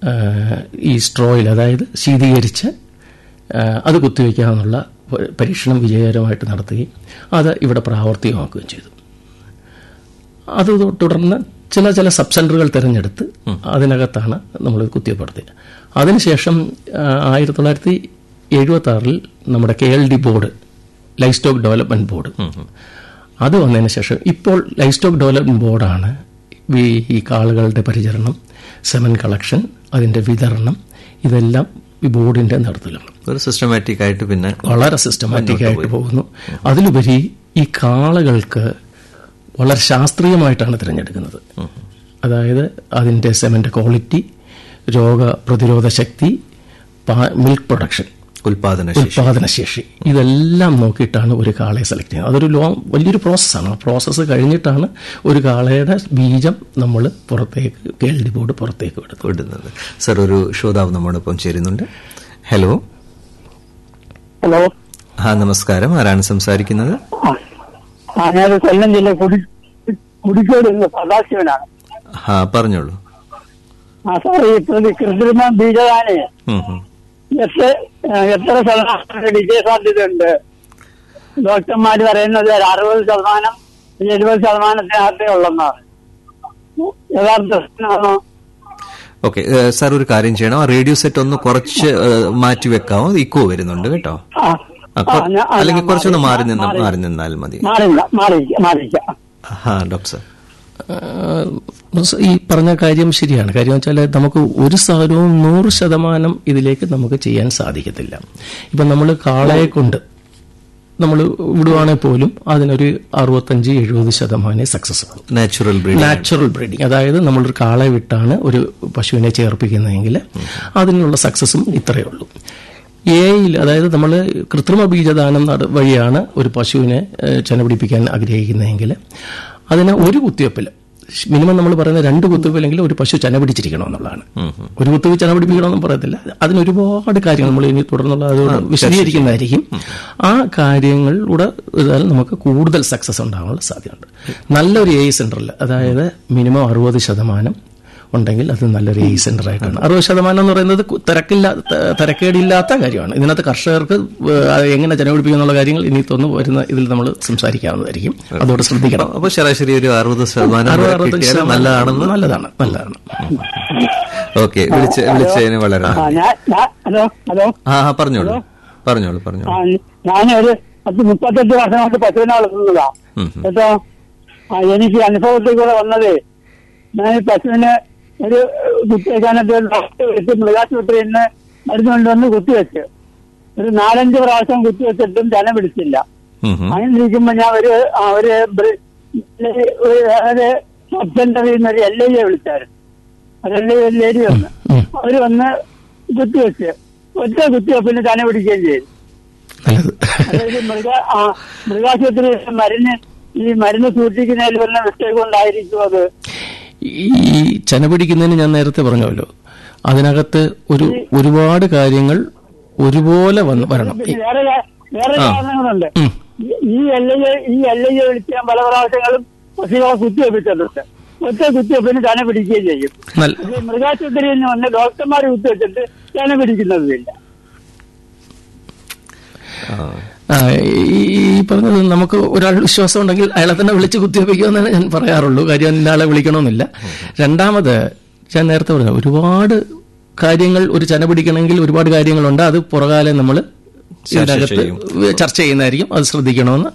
ആ, ഈ സ്ട്രോയിൽ അതായത് ശീതീകരിച്ച് ആ, അത് കുത്തിവെക്കാമെന്നുള്ള പ- പരീക്ഷണം വിജയകരമായിട്ട് നടത്തുകയും അത് ഇവിടെ പ്രാവർത്തികമാക്കുകയും ചെയ്തു അത് തു- തുടർന്ന് ചില ചില സബ് സെന്ററുകൾ തിരഞ്ഞെടുത്ത് അതിനകത്താണ് നമ്മൾ കുത്തിവെപ്പെടുത്തിയത് അതിനുശേഷം ആ, ആയിരത്തി തൊള്ളായിരത്തി എഴുപത്തി ആറിൽ നമ്മുടെ K L D board livestock development board അത് വന്നതിന് ശേഷം ഇപ്പോൾ ലൈഫ് സ്റ്റോക്ക് ഡെവലപ്മെന്റ് ബോർഡാണ് ഈ ഈ കാളുകളുടെ പരിചരണം സെമൻ കളക്ഷൻ അതിന്റെ വിതരണം ഇതെല്ലാം ഈ ബോർഡിന്റെ നേതൃത്വത്തിലാണ് ഒരു സിസ്റ്റമാറ്റിക് ആയിട്ട് പിന്നെ വളരെ സിസ്റ്റമാറ്റിക് ആയിട്ട് പോകുന്നു അതിലുപരി ഈ കാളകൾക്ക് വളരെ ശാസ്ത്രീയമായിട്ടാണ് തിരഞ്ഞെടുക്കുന്നത് അതായത് അതിന്റെ സെമന്റെ ക്വാളിറ്റി രോഗപ്രതിരോധ ശക്തി മിൽക്ക് പ്രൊഡക്ഷൻ ഉൽപാദന ശേഷി ഉൽപാദനശേഷി ഇതെല്ലാം നോക്കിയിട്ടാണ് ഒരു കാളയെ സെലക്ട് ചെയ്യുന്നത് അതൊരു ലോങ് വലിയൊരു പ്രോസസ്സാണ് ആ പ്രോസസ്സ് കഴിഞ്ഞിട്ടാണ് ഒരു കാളയുടെ ബീജം നമ്മൾ പുറത്തേക്ക് കേൾഡി ബോർഡ് പുറത്തേക്ക് വിടുന്നത് വിടുന്നത് സർ ഒരു ശ്രോതാവ് നമ്മോടൊപ്പം ചേരുന്നുണ്ട് ഹലോ ഹലോ ആ നമസ്കാരം ആരാണ് സംസാരിക്കുന്നത് ആ ആ, ഞാൻ കൊല്ലം ജില്ല കുടി കുടിക്കോട് നിന്ന് സദാശിവനാണ് ആ പറഞ്ഞോളൂ ആ സാർ ഈ പ്രതി കൃത്രിമ ബീജദാനെ ഉം, ഉം. എത്ര ആ, എത്ര ശതമാനം വിജയ സാധ്യതയുണ്ട് ഡോക്ടർമാർ പറയുന്നത് ഒരു അറുപത് ശതമാനം എഴുപത് ശതമാനത്തിനകത്തേ ഉള്ളെന്നാണ് യഥാർത്ഥ ഓക്കെ ഏ, സാർ ഒരു കാര്യം ചെയ്യണം ആ റേഡിയോ സെറ്റ് ഒന്ന് കുറച്ച് ഏ, മാറ്റി വെക്കാമോ ഇക്കോ വരുന്നുണ്ട് കേട്ടോ ആ, ആ, കൊ- ആ, ഞാൻ- ആ, അല്ലെങ്കിൽ ഞാൻ കുറച്ചൊന്ന് മാറി മാറി- നിന്ന് മാറി- മാറി നിന്നാൽ മതി മാറില്ല മാറിയിരിക്കാം മാറിയിരിക്കാം ആ ഡോക്ടർ സാർ ആഹ് ഈ പറഞ്ഞ കാര്യം ശരിയാണ് കാര്യം വെച്ചാൽ നമുക്ക് ഒരു സാധനവും നൂറ് ശതമാനം ഇതിലേക്ക് നമുക്ക് ചെയ്യാൻ സാധിക്കത്തില്ല ഇപ്പം നമ്മൾ കാളയെ കൊണ്ട് നമ്മൾ വിടുവാണെങ്കിൽ പോലും അതിനൊരു അറുപത്തഞ്ച് എഴുപത് ശതമാനം സക്സസ് ആകും നാച്ചുറൽ ബ്രീഡിംഗ് നാച്ചുറൽ ബ്രീഡിംഗ് അതായത് നമ്മളൊരു കാളയെ വിട്ടാണ് ഒരു പശുവിനെ ചേർപ്പിക്കുന്നതെങ്കിൽ അതിനുള്ള സക്സസും ഇത്രയേ ഉള്ളൂ എയിൽ അതായത് നമ്മൾ കൃത്രിമ ബീജദാനം നട- വഴിയാണ് ഒരു പശുവിനെ ഏഹ്, ചെനപിടിപ്പിക്കാൻ ആഗ്രഹിക്കുന്നതെങ്കിൽ അതിന് ഒരു കുത്തിവെപ്പിൽ മിനിമം നമ്മൾ പറയുന്ന രണ്ട് കുത്തിവെപ്പിലെങ്കിലും ഒരു പശു ചെന പിടിച്ചിരിക്കണം എന്നുള്ളതാണ് ഒരു കുത്തിവെപ്പ് ചെന പിടിപ്പിക്കണമെന്നും പറയത്തില്ല അതിന് ഒരുപാട് കാര്യങ്ങൾ നമ്മൾ ഇനി തുടർന്നുള്ള അതോട് വിശദീകരിക്കുന്നതായിരിക്കും ആ കാര്യങ്ങളിലൂടെ ഇതാൽ നമുക്ക് കൂടുതൽ സക്സസ് ഉണ്ടാകാനുള്ള സാധ്യതയുണ്ട് നല്ലൊരു എ സെന്ററിൽ അതായത് മിനിമം അറുപത് ശതമാനം ഉണ്ടെങ്കിൽ അത് നല്ലൊരു എ സെന്റർ ആയിട്ടാണ് അറുപത് ശതമാനം എന്ന് പറയുന്നത് കു- തിരക്കില്ല ത- തിരക്കേടില്ലാത്ത കാര്യമാണ് ഇതിനകത്ത് കർഷകർക്ക് ഏഹ്, അത് എങ്ങനെ ജനപിടിപ്പിക്കുന്നുള്ള കാര്യങ്ങൾ ഇനി തൊന്ന് വരുന്ന ഇതിൽ നമ്മൾ സംസാരിക്കാവുന്നതായിരിക്കും അതോടെ ശ്രദ്ധിക്കണം അപ്പൊ ശരാശരി ഒരു അറുപത് ശതമാനം അറുപത് വരെ അറുപത്തഞ്ച് കിട്ടിയാൽ ശതമാനം നല്ലതാണെന്ന് നല്ലതാണ് നല്ലതാണ് ഓക്കെ വിളിച്ച് വിളിച്ചതിന് വളരെ ആ നന്ദി ഞാൻ ഞാൻ- ഹലോ ഹലോ ആ ആ, പറഞ്ഞോളൂ പറഞ്ഞോളൂ പറഞ്ഞോളൂ ആ ഞാനൊരു പത്ത് മുപ്പത്തെട്ട് വർഷം കൊണ്ട് പശുവിനെ വളർത്തുന്നതാ ഉം, ഉം. കേട്ടോ ആ എനിക്ക് അനുഭവത്തിൽ കൂടെ വന്നത് ഞാൻ ഈ പശുവിന് ഒരു കുത്തിവെക്കാനൊക്കെ ഡോക്ടർ വെച്ച് മൃഗാശുപത്രിയിൽ നിന്ന് മരുന്ന് കൊണ്ടുവന്ന് കുത്തിവെച്ച് ഒരു നാലഞ്ച് പ്രാവശ്യം കുത്തിവെച്ചിട്ടും ചന പിടിച്ചില്ല ഉം, ഉം. അങ്ങനെ ഇരിക്കുമ്പോ ഞാൻ ഒരു ആ, ഒരു ബ്രി- ഒരു ഒരു സബ് സെന്ററിൽ നിന്ന് ഒരു എൽ ഐയെ വിളിച്ചായിരുന്നു ഒരു എൽ ഐ ഒരു ലേഡി വന്ന് ഉം. അവര് വന്ന് കുത്തിവെച്ച് ഒറ്റ കുത്തിവെപ്പിന് ചന പിടിക്കുകയും ചെയ്തു നല്ലത് അതായത് മൃഗ ആ മൃഗാശുപത്രി മരുന്ന് ഈ മരുന്ന് സൂക്ഷിക്കുന്നതിൽ വല്ല മിസ്റ്റേക്ക് കൊണ്ടായിരിക്കും അത് ഈ ചെന പിടിക്കുന്നതിന് ഞാൻ നേരത്തെ പറഞ്ഞല്ലോ അതിനകത്ത് ഒരു ഒരുപാട് കാര്യങ്ങൾ ഒരുപോലെ വന്ന് വരണം പിന്നെ വേറെ കാ- വേറെ ആ. കാരണങ്ങളുണ്ട് ഉം. ഈ- E L I E L I വിളിച്ച് ഞാൻ പല പ്രാവശ്യങ്ങളും പശുക്കളെ കുത്തിവെപ്പിച്ചിട്ടുണ്ട് ഒറ്റ കുത്തിവെപ്പിന് ചന പിടിക്കുകയും ചെയ്യും നല്ല ഇത് മൃഗാശുപത്രിയിൽ നിന്ന് വന്ന് ഡോക്ടർമാർ കുത്തിവെച്ചിട്ട് ചന പിടിക്കുന്നതുമില്ല ആ. ആ, ഈ ഈ പറഞ്ഞത് നമുക്ക് ഒരാൾ വിശ്വാസം ഉണ്ടെങ്കിൽ അയാളെ തന്നെ വിളിച്ച് കുത്തിവെപ്പിക്കുമെന്നാണ് ഞാൻ പറയാറുള്ളൂ കാര്യം ഇന്നയാളെ വിളിക്കണമെന്നില്ല രണ്ടാമത് ഞാൻ നേരത്തെ പറഞ്ഞു ഒരുപാട് കാര്യങ്ങൾ ഒരു ചന പിടിക്കണമെങ്കിൽ ഒരുപാട് കാര്യങ്ങളുണ്ട് അത് പുറകാലെ നമ്മൾ ഇതിനകത്ത് ചെയ്യും. ചർച്ച ചെയ്യുന്നതായിരിക്കും അത് ശ്രദ്ധിക്കണമെന്ന്